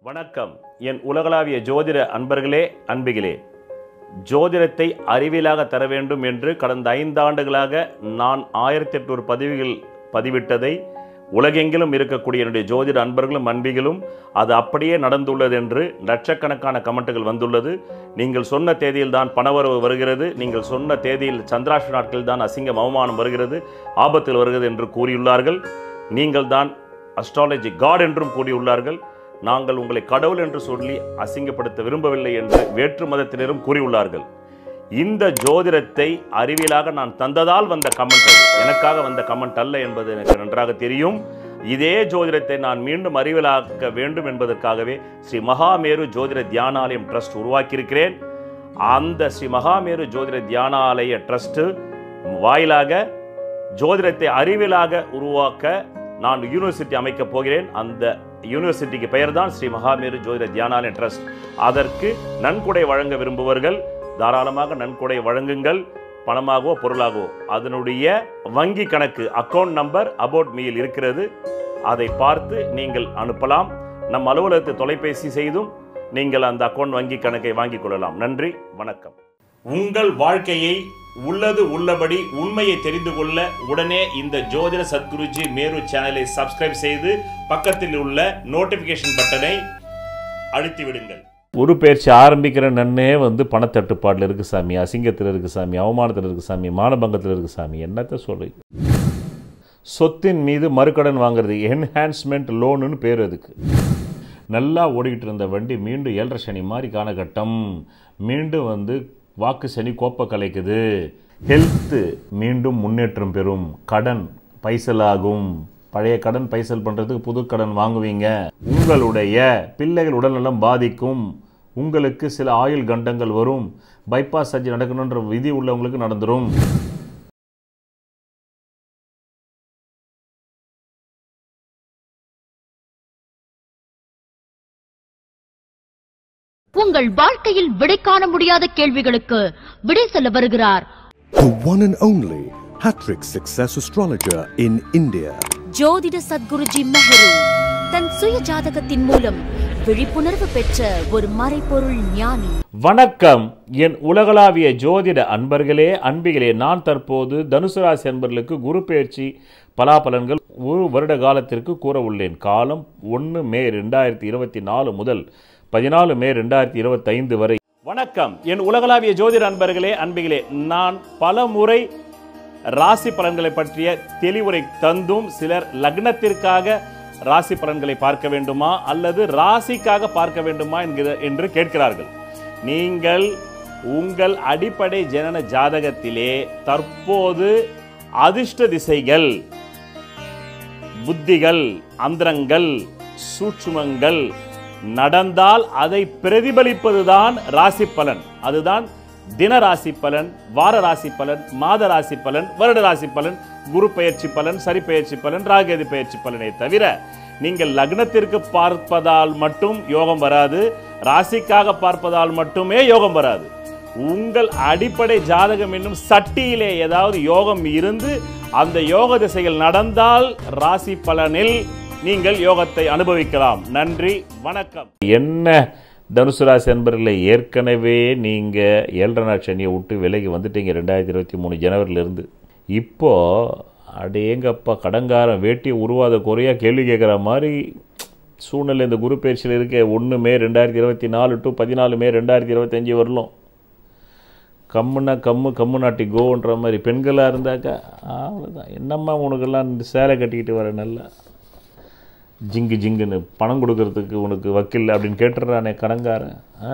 வணக்கம் என் உலகளாவிய ஜோதிட அன்பர்களே அன்பிகளே ஜோதிடத்தை அறிவியலாக தர வேண்டும் என்று கடந்த ஐந்து ஆண்டுகளாக நான் ஆயிரத்தி எட்நூறு பதிவுகள் பதிவிட்டதை உலகெங்கிலும் இருக்கக்கூடிய என்னுடைய ஜோதிட அன்பர்களும் அன்பிகளும் அது அப்படியே நடந்துள்ளது என்று லட்சக்கணக்கான கமெண்ட்டுகள் வந்துள்ளது நீங்கள் சொன்ன தேதியில் தான் பணவரவு வருகிறது நீங்கள் சொன்ன தேதியில் சந்திராஷ்ட நாட்களில் தான் அசிங்கம் அவமானம் வருகிறது ஆபத்தில் வருகிறது என்று கூறியுள்ளார்கள் நீங்கள் தான் அஸ்ட்ராலஜி காட் என்றும் கூறியுள்ளார்கள் நாங்கள் உங்களை கடவுள் என்று சொல்லி அசிங்கப்படுத்த விரும்பவில்லை என்று வேற்று மதத்தினரும் கூறியுள்ளார்கள் இந்த ஜோதிடத்தை அறிவியலாக நான் தந்ததால் வந்த கமெண்ட் அது எனக்காக வந்த கமெண்ட் அல்ல என்பது எனக்கு நன்றாக தெரியும் இதே ஜோதிடத்தை நான் மீண்டும் அறிவியலாக்க வேண்டும் என்பதற்காகவே ஸ்ரீ மகாமேரு ஜோதிட தியானாலயம் ட்ரஸ்ட் உருவாக்கியிருக்கிறேன் அந்த ஸ்ரீ மகாமேரு ஜோதிட தியானாலய ட்ரஸ்ட் வாயிலாக ஜோதிடத்தை அறிவியலாக உருவாக்க நான் யூனிவர்சிட்டி அமைக்கப் போகிறேன் அந்த யூனிவர்சிட்டிக்கு பெயர் தான் ஸ்ரீ மகாமேரு ஜோதிட தியானாலய ட்ரஸ்ட் அதற்கு நன்கொடை வழங்க விரும்புவர்கள் தாராளமாக நன்கொடை வழங்குங்கள் பணமாகவோ பொருளாகவோ அதனுடைய வங்கி கணக்கு அக்கவுண்ட் நம்பர் அபவுட் மீல் இருக்கிறது அதை பார்த்து நீங்கள் அனுப்பலாம் நம் அலுவலகத்தை தொலைபேசி செய்தும் நீங்கள் அந்த அக்கவுண்ட் வங்கி கணக்கை வாங்கிக் கொள்ளலாம் நன்றி வணக்கம் உங்கள் வாழ்க்கையை உள்ளது உள்ளபடி உண்மையை தெரிந்து கொள்ள உடனே இந்த ஜோதிட சத்குருஜி மேரு சேனலை சப்ஸ்கிரைப் செய்து பக்கத்தில் உள்ள நோட்டிபிகேஷன் பட்டனை அழுத்தி விடுங்கள் ஒரு பயிற்சி ஆரம்பிக்கிற நன்னே வந்து பணத்தட்டுப்பாட்டில் இருக்கு சாமி அசிங்கத்தில் இருக்கு சாமி அவமானத்தில் இருக்கு சாமி மானபங்கத்தில் இருக்கு சாமி என்னத்த சொல்லு சொத்தின் மீது மறுக்கடன் வாங்குறது என்ஹான்ஸ்மெண்ட் லோனுன்னு பேர் அதுக்கு நல்லா ஓடிக்கிட்டு இருந்த வண்டி மீண்டும் ஏழரை சனி மாதிரி காலகட்டம் மீண்டும் வந்து வாக்கு சனி கோப்ப கலைக்குது ஹெல்த்து மீண்டும் முன்னேற்றம் பெறும் கடன் பைசலாகும் பழைய கடன் பைசல் பண்ணுறதுக்கு புது கடன் வாங்குவீங்க உங்களுடைய பிள்ளைகள் உடல்நலம் பாதிக்கும் உங்களுக்கு சில ஆயுள் கண்டங்கள் வரும் பைபாஸ் சர்ஜரி நடக்கணுன்ற விதி உள்ளவங்களுக்கு நடந்துரும் உங்கள் வாழ்க்கையில் விடை காண முடியாத கேள்விகளுக்கு விடை சொல்ல வருகிறார் The one and only Hattrick Success Astrologer in India. ஜோதிட சத்குருஜி மெஹரு தன் சுய ஜாதகத்தின் மூலம் விழிப்புணர்வு பெற்ற ஒரு மறைபொருள் ஞானி வணக்கம் என் உலகளாவிய ஜோதிட அன்பர்களே அன்பிகளே நான் தற்போது தனுசு ராசி அன்பர்களுக்கு குரு பெயர்ச்சி பலாபலன்கள் ஒரு வருட காலத்திற்கு கூற உள்ளேன் காலம் ஒன்று மே ரெண்டாயிரத்தி இருபத்தி நாலு முதல் பதினாலு மே ரெண்டாயிரத்தி இருபத்தைந்து வரை வணக்கம் என் உலகளாவிய ஜோதிட அன்பர்களே அன்பிகளே நான் பல முறை ராசி பலன்களை பற்றிய தெளிவுரை தந்தும் சிலர் லக்னத்திற்காக ராசி பலன்களை பார்க்க வேண்டுமா அல்லது ராசிக்காக பார்க்க வேண்டுமா என்கிற என்று கேட்கிறார்கள் நீங்கள் உங்கள் அடிப்படை ஜனன ஜாதகத்திலே தற்போது அதிர்ஷ்ட திசைகள் புத்திகள் அந்தரங்கள் சூட்சுமங்கள் நடந்தால் அதை பிரதிபலிப்பதுதான் ராசி பலன் அதுதான் தின ராசி பலன் வார ராசி பலன் மாத ராசி பலன் வருட ராசி பலன் குரு பெயர்ச்சி பலன் சரி பெயர்ச்சி பலன் ராகேது பெயர்ச்சி பலனை தவிர நீங்கள் லக்னத்திற்கு பார்ப்பதால் மட்டும் யோகம் வராது ராசிக்காக பார்ப்பதால் மட்டுமே யோகம் வராது உங்கள் அடிப்படை ஜாதகம் என்னும் சட்டியிலே ஏதாவது யோகம் இருந்து அந்த யோக திசைகள் நடந்தால் ராசி பலனில் நீங்கள் யோகத்தை அனுபவிக்கலாம் நன்றி வணக்கம் என்ன தனுசு ராசி அன்பர்களே ஏற்கனவே நீங்கள் ஏழரை நாள் சனியை விட்டு விலகி வந்துட்டீங்க ரெண்டாயிரத்தி இருபத்தி மூணு ஜனவரியிலேருந்து இப்போ அடேங்கப்பா கடங்காரம் வேட்டி உருவாத குறையாக கேள்வி கேட்குற மாதிரி சூழ்நிலை இந்த குரு பயிற்சியில் இருக்க ஒன்று மே ரெண்டாயிரத்தி இருபத்தி நாலு டு பதினாலு மே ரெண்டாயிரத்தி இருபத்தஞ்சி வரலாம் கம்முன்னா கம்மு கம்மு நாட்டி கோன்ற மாதிரி பெண்களாக இருந்தாக்கா அவ்வளோதான் என்னம்மா உனக்கெல்லாம் இந்த சேலை கட்டிக்கிட்டு வர நல்லா ஜிங்கு ஜிங்குன்னு பணம் கொடுக்கறதுக்கு உனக்கு வக்கீல் அப்படின்னு கேட்டுடுறானே கடங்காரன் ஆ.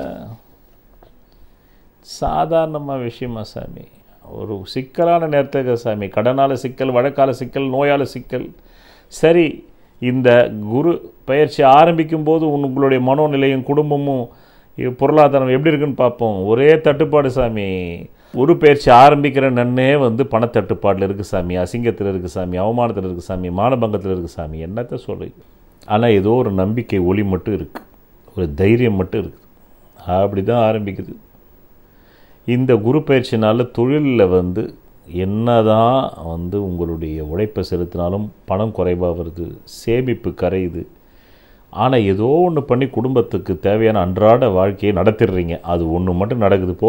சாதாரணமாக விஷயமா சாமி ஒரு சிக்கலான நேரத்துக்கு சாமி கடனால் சிக்கல் வழக்கால சிக்கல் நோயால சிக்கல் சரி இந்த குரு பயிற்சி ஆரம்பிக்கும் போது உங்களுடைய மனோநிலையும் குடும்பமும் இ- பொருளாதாரம் எப்படி இருக்குன்னு பார்ப்போம் ஒரே தட்டுப்பாடு சாமி ஒரு பயிற்சி ஆரம்பிக்கிற நன்னே வந்து பணத்தட்டுப்பாட்டில் இருக்குது சாமி அசிங்கத்தில் இருக்குது சாமி அவமானத்தில் இருக்குது சாமி மானபங்கத்தில் இருக்குது சாமி என்னத்த சொல்லு ஆனால் ஏதோ ஒரு நம்பிக்கை ஒளி மட்டும் இருக்குது ஒரு தைரியம் மட்டும் இருக்குது அப்படி தான் ஆரம்பிக்குது இந்த குரு பயிற்சினால தொழிலில் வந்து என்னதான் வந்து உங்களுடைய உழைப்பை செலுத்தினாலும் பணம் குறைவாக வருது சேமிப்பு கரையுது ஆனால் ஏதோ ஒன்று பண்ணி குடும்பத்துக்கு தேவையான அன்றாட வாழ்க்கையை நடத்திடுறீங்க அது ஒன்று மட்டும் நடக்குது போ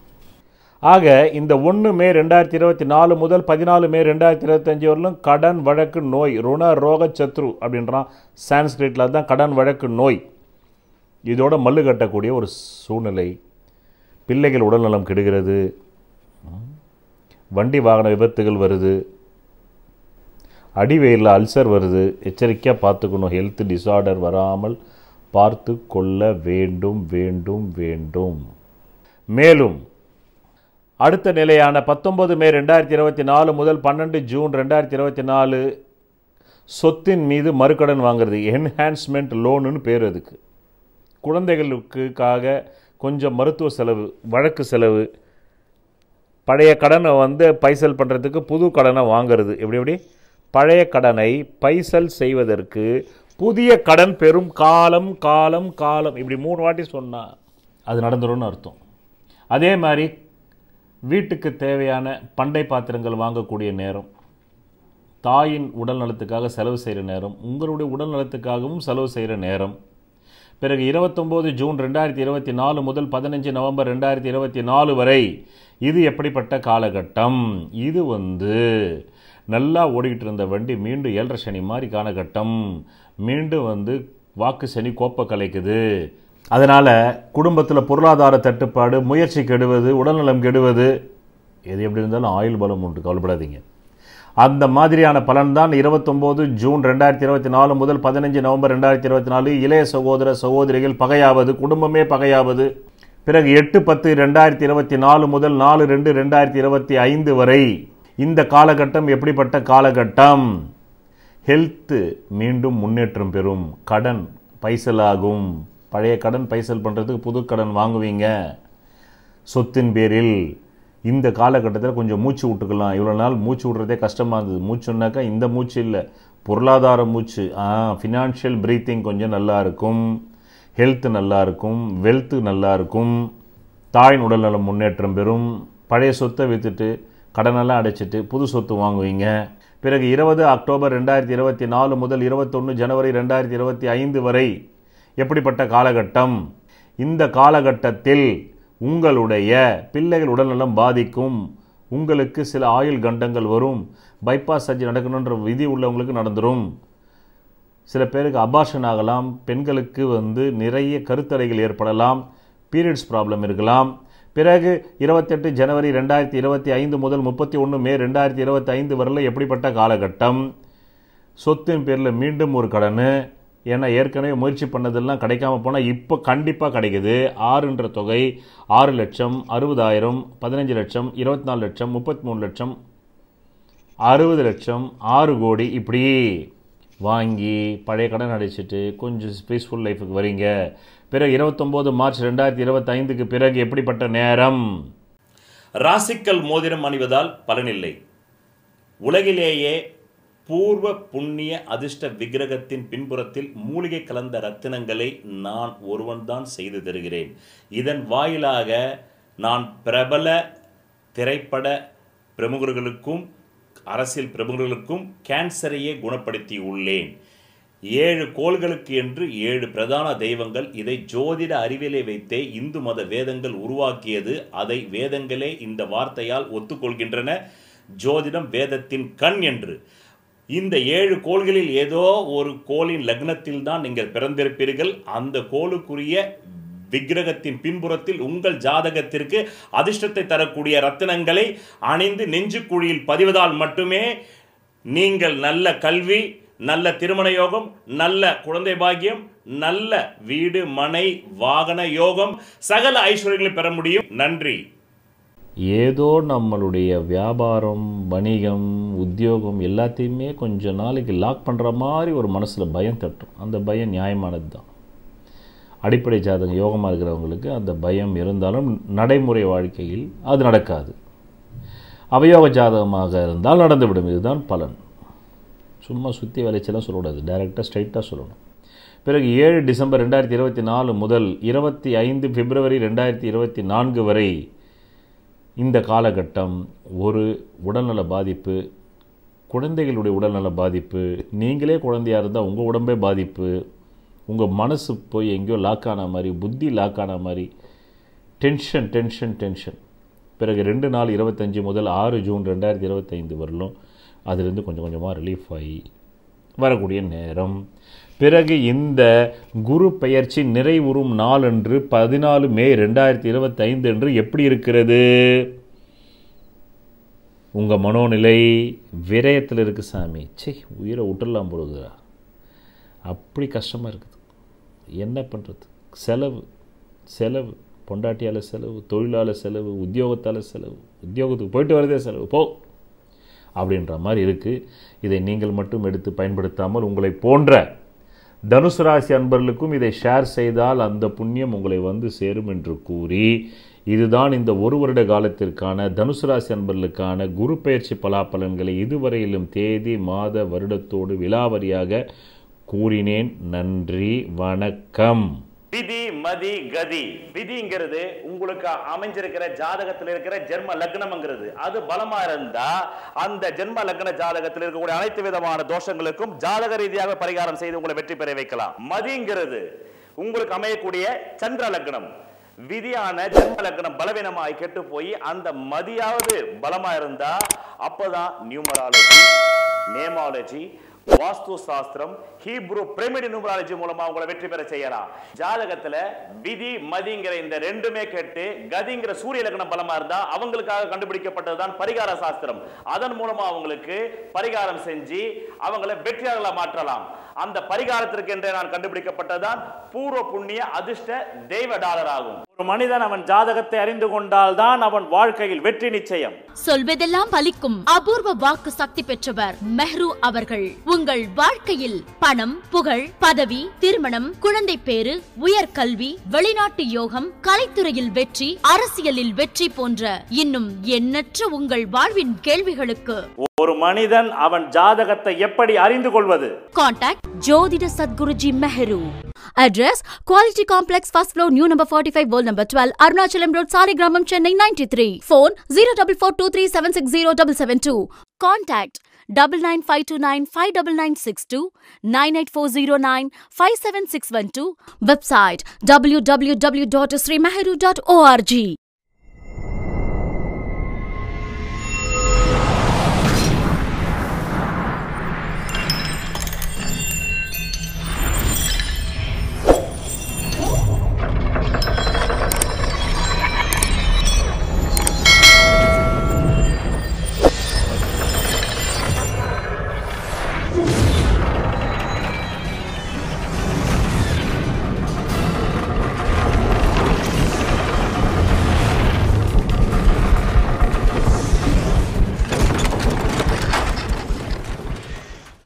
ஆக இந்த ஒன்று மே ரெண்டாயிரத்தி இருபத்தி நாலு முதல் பதினாலு மே ரெண்டாயிரத்தி இருபத்தஞ்சி வரலும் கடன் வழக்கு நோய் ருண ரோக சத்ரு அப்படின்றான் சான்ஸ்கிரிட்டில் தான் கடன் வழக்கு நோய் இதோட மல்லு கட்டக்கூடிய ஒரு சூழ்நிலை பிள்ளைகள் உடல்நலம் கெடுகிறது வண்டி வாகன விபத்துகள் வருது அடிவயிறில் அல்சர் வருது எச்சரிக்கையாக பார்த்துக்கணும் ஹெல்த் டிசார்டர் வராமல் பார்த்து கொள்ள வேண்டும் வேண்டும் வேண்டும் மேலும் அடுத்த நிலையான பத்தொன்பது மே ரெண்டாயிரத்தி இருபத்தி நாலு முதல் பன்னெண்டு ஜூன் ரெண்டாயிரத்தி இருபத்தி நாலு சொத்தின் மீது மறுக்கடன் வாங்குறது என்ஹான்ஸ்மெண்ட் லோனுன்னு பேர் அதுக்கு குழந்தைகளுக்காக கொஞ்சம் மருத்துவ செலவு வழக்கு செலவு பழைய கடனை வந்து பைசல் பண்ணுறதுக்கு புது கடனை வாங்குறது எப்படி எப்படி பழைய கடனை பைசல் செய்வதற்கு புதிய கடன் பெறும் காலம் காலம் காலம் இப்படி மூணு வாட்டி சொன்னால் அது நடந்துரும்னு அர்த்தம் அதே மாதிரி வீட்டுக்கு தேவையான பண்டை பாத்திரங்கள் வாங்கக்கூடிய நேரம் தாயின் உடல் நலத்துக்காக செலவு செய்கிற நேரம் உங்களுடைய உடல் நலத்துக்காகவும் செலவு செய்கிற நேரம் பிறகு இருபத்தொம்போது ஜூன் ரெண்டாயிரத்தி இருபத்தி நாலு முதல் பதினஞ்சு நவம்பர் ரெண்டாயிரத்தி இருபத்தி நாலு வரை இது எப்படிப்பட்ட காலகட்டம் இது வந்து நல்லா ஓடிக்கிட்டு இருந்த வண்டி மீண்டும் ஏழரை சனி மாதிரி காலகட்டம் மீண்டும் வந்து வாக்கு சனி கோப்ப கலைக்குது அதனால் குடும்பத்தில் பொருளாதார தட்டுப்பாடு முயற்சி கெடுவது உடல்நலம் கெடுவது எது எப்படி இருந்தாலும் ஆயுள் பலம் உண்டு கவலைப்படாதீங்க அந்த மாதிரியான பலன்தான் இருபத்தொம்போது ஜூன் ரெண்டாயிரத்தி இருபத்தி நாலு முதல் பதினஞ்சு நவம்பர் ரெண்டாயிரத்தி இருபத்தி நாலு இளைய சகோதர சகோதரிகள் பகையாவது குடும்பமே பகையாவது பிறகு எட்டு பத்து ரெண்டாயிரத்தி இருபத்தி நாலு முதல் நாலு ரெண்டு ரெண்டாயிரத்தி இருபத்தி ஐந்து வரை இந்த காலகட்டம் எப்படிப்பட்ட காலகட்டம் ஹெல்த்து மீண்டும் முன்னேற்றம் பெறும் கடன் பைசலாகும் பழைய கடன் பைசல் பண்ணுறதுக்கு புது கடன் வாங்குவீங்க சொத்தின் பேரில் இந்த காலகட்டத்தில் கொஞ்சம் மூச்சு விட்டுக்கலாம் இவ்வளோ நாள் மூச்சு விட்றதே கஷ்டமாக இருந்தது மூச்சுன்னாக்கா இந்த மூச்சு இல்லை பொருளாதார மூச்சு ஆ ஃபினான்ஷியல் ப்ரீத்திங் கொஞ்சம் நல்லா இருக்கும் ஹெல்த் நல்லா இருக்கும் வெல்த்து நல்லா இருக்கும் தாயின் உடல்நலம் முன்னேற்றம் பெறும் பழைய சொத்தை விற்றுட்டு கடனெல்லாம் அடைச்சிட்டு புது சொத்து வாங்குவீங்க பிறகு இருபது அக்டோபர் ரெண்டாயிரத்தி இருபத்தி நாலு முதல் இருபத்தொன்று ஜனவரி ரெண்டாயிரத்தி இருபத்தி ஐந்து வரை எப்படிப்பட்ட காலகட்டம் இந்த காலகட்டத்தில் உங்களுடைய பிள்ளைகள் உடல்நலம் பாதிக்கும் உங்களுக்கு சில ஆயுள் கண்டங்கள் வரும் பைபாஸ் சர்ஜரி நடக்கணுன்ற விதி உள்ளவங்களுக்கு நடந்துரும் சில பேருக்கு அபார்ஷன் ஆகலாம் பெண்களுக்கு வந்து நிறைய கருத்தடைகள் ஏற்படலாம் பீரியட்ஸ் ப்ராப்ளம் இருக்கலாம் பிறகு இருபத்தெட்டு ஜனவரி ரெண்டாயிரத்தி இருபத்தி ஐந்து முதல் முப்பத்தி ஒன்று மே ரெண்டாயிரத்தி இருபத்தி ஐந்து வரல எப்படிப்பட்ட காலகட்டம் சொத்தின் பேரில் மீண்டும் ஒரு கடன் ஏன்னா ஏற்கனவே முயற்சி பண்ணதெல்லாம் கிடைக்காம போனால் இப்போ கண்டிப்பாக கிடைக்குது ஆறுன்ற தொகை ஆறு லட்சம் அறுபதாயிரம் பதினஞ்சு லட்சம் இருபத்தி நாலு லட்சம் முப்பத்தி மூணு லட்சம் அறுபது லட்சம் ஆறு கோடி இப்படி வாங்கி பழைய கடன் அடைச்சிட்டு கொஞ்சம் பீஸ்ஃபுல் லைஃபுக்கு வரீங்க பிறகு இருபத்தொம்போது மார்ச் ரெண்டாயிரத்தி இருபத்தைந்துக்கு பிறகு எப்படிப்பட்ட நேரம் ராசிக்கல் மோதிரம் அணிவதால் பலனில்லை உலகிலேயே பூர்வ புண்ணிய அதிர்ஷ்ட விக்கிரகத்தின் பின்புறத்தில் மூலிகை கலந்த ரத்தினங்களை நான் ஒருவன்தான் செய்து தருகிறேன் இதன் வாயிலாக நான் பிரபல திரைப்பட பிரமுகர்களுக்கும் அரசியல் பிரமுகர்களுக்கும் கேன்சரையே குணப்படுத்தி உள்ளேன் ஏழு கோள்களுக்கு என்று ஏழு பிரதான தெய்வங்கள் இதை ஜோதிட அறிவியலை வைத்தே இந்து மத வேதங்கள் உருவாக்கியது அதை வேதங்களே இந்த வார்த்தையால் ஒத்துக்கொள்கின்றன ஜோதிடம் வேதத்தின் கண் என்று இந்த ஏழு கோள்களில் ஏதோ ஒரு கோளின் லக்னத்தில் தான் நீங்கள் பிறந்திருப்பீர்கள் அந்த கோளுக்குரிய விக்கிரகத்தின் பின்புறத்தில் உங்கள் ஜாதகத்திற்கு அதிர்ஷ்டத்தை தரக்கூடிய ரத்தினங்களை அணிந்து நெஞ்சுக்குழியில் பதிவதால் மட்டுமே நீங்கள் நல்ல கல்வி நல்ல திருமண யோகம் நல்ல குழந்தை பாக்கியம் நல்ல வீடு மனை வாகன யோகம் சகல ஐஸ்வர்யங்களை பெற முடியும் நன்றி ஏதோ நம்மளுடைய வியாபாரம் வணிகம் உத்தியோகம் எல்லாத்தையுமே கொஞ்ச நாளைக்கு லாக் பண்ணுற மாதிரி ஒரு மனசில் பயம் தட்டும் அந்த பயம் நியாயமானது தான் அடிப்படை ஜாதகம் யோகமாக இருக்கிறவங்களுக்கு அந்த பயம் இருந்தாலும் நடைமுறை வாழ்க்கையில் அது நடக்காது அவயோக ஜாதகமாக இருந்தால் நடந்துவிடும் இதுதான் பலன் சும்மா சுற்றி வளைச்செல்லாம் சொல்லக்கூடாது டைரெக்டாக ஸ்ட்ரைட்டாக சொல்லணும் பிறகு ஏழு டிசம்பர் ரெண்டாயிரத்தி இருபத்தி நாலு முதல் இருபத்தி ஐந்து பிப்ரவரி ரெண்டாயிரத்தி இருபத்தி நான்கு வரை இந்த காலகட்டம் ஒரு உடல்நல பாதிப்பு குழந்தைகளுடைய உடல்நல பாதிப்பு நீங்களே குழந்தையாக இருந்தால் உங்கள் உடம்பே பாதிப்பு உங்கள் மனசு போய் எங்கேயோ லாக் ஆன மாதிரி புத்தி லாக் ஆன மாதிரி டென்ஷன் டென்ஷன் டென்ஷன் பிறகு ரெண்டு நாள் இருபத்தஞ்சி முதல் ஆறு ஜூன் ரெண்டாயிரத்தி இருபத்தைந்து வரலும் அதுலேருந்து கொஞ்சம் கொஞ்சமாக ரிலீஃப் ஆகி வரக்கூடிய நேரம் பிறகு இந்த குரு பெயர்ச்சி நிறைவுறும் நாளன்று பதினாலு மே ரெண்டாயிரத்தி இருபத்தைந்து என்று எப்படி இருக்கிறது உங்கள் மனோநிலை விரயத்தில் இருக்குது சாமி சே உயிரை விட்டுடலாம் போடுகிறா அப்படி கஷ்டமாக இருக்குது என்ன பண்ணுறது செலவு செலவு பொண்டாட்டியால் செலவு தொழிலால் செலவு உத்தியோகத்தால் செலவு உத்தியோகத்துக்கு போயிட்டு வரதே செலவு போ அப்படின்ற மாதிரி இருக்குது இதை நீங்கள் மட்டும் எடுத்து பயன்படுத்தாமல் உங்களை போன்ற தனுசு ராசி அன்பர்களுக்கும் இதை ஷேர் செய்தால் அந்த புண்ணியம் உங்களை வந்து சேரும் என்று கூறி இதுதான் இந்த ஒரு வருட காலத்திற்கான தனுசு ராசி அன்பர்களுக்கான குரு பெயர்ச்சி பலாபலன்களை இதுவரையிலும் தேதி மாத வருடத்தோடு விலாவரியாக கூறினேன் நன்றி வணக்கம் விதி மதி கதி விதிங்கிறது உங்களுக்கு அமைஞ்சிருக்கிற ஜாதகத்தில் இருக்கிற ஜென்ம லக்னம்ங்கிறது அது பலமா இருந்தா அந்த ஜென்ம லக்ன ஜாதகத்தில் இருக்கக்கூடிய அனைத்து விதமான தோஷங்களுக்கும் ஜாதக ரீதியாக பரிகாரம் செய்து உங்களை வெற்றி பெற வைக்கலாம் மதிங்கிறது உங்களுக்கு அமையக்கூடிய சந்திர லக்னம் விதியான ஜென்ம லக்னம் பலவீனமாய் கெட்டு போய் அந்த மதியாவது பலமா இருந்தா அப்பதான் நியூமராலஜி நேமாலஜி வாஸ்து சாஸ்திரம் ஹீப்ரு பிரமிடு நியூமராலஜி மூலமா உங்களை வெற்றி பெற செய்யலாம் ஜாதகத்துல விதி மதிங்கிற இந்த ரெண்டுமே கேட்டு கதிங்கிற சூரிய லக்னம் பலமா இருந்தா அவங்களுக்காக கண்டுபிடிக்கப்பட்டதுதான் பரிகார சாஸ்திரம் அதன் மூலமா அவங்களுக்கு பரிகாரம் செஞ்சு அவங்களை வெற்றியாளர்களா மாற்றலாம் அந்த பரிகாரத்திற்கு என்றே நான் கண்டுபிடிக்கப்பட்டதுதான் பூர்வ புண்ணிய அதிர்ஷ்ட தெய்வ டாலர் ஆகும் ஒரு மனிதன் அவன் ஜாதகத்தை அறிந்து கொண்டால் தான் அவன் வாழ்க்கையில் வெற்றி நிச்சயம் சொல்வதெல்லாம் பலிக்கும் அபூர்வ வாக்கு சக்தி பெற்றவர் மெஹ்ரு அவர்கள் உங்கள் வாழ்க்கையில் பணம் புகழ் பதவி திருமணம் குழந்தை பேரு உயர்கல்வி வெளிநாட்டு யோகம் கலைத்துறையில் வெற்றி அரசியலில் வெற்றி போன்ற இன்னும் எண்ணற்ற உங்கள் வாழ்வின் கேள்விகளுக்கு ஒரு மனிதன் அவன் ஜாதகத்தை எப்படி அறிந்து கொள்வது Contact Jodhida Sadguruji Meheru. Address Quality Complex First Floor New Number 45 World Number 12 Arunachalam Road Sarigramam Chennai 93 Phone 0442376072 Contact double nine five two nine five double nine six two nine eight four zero nine five seven six one two Website www.srimeheru.org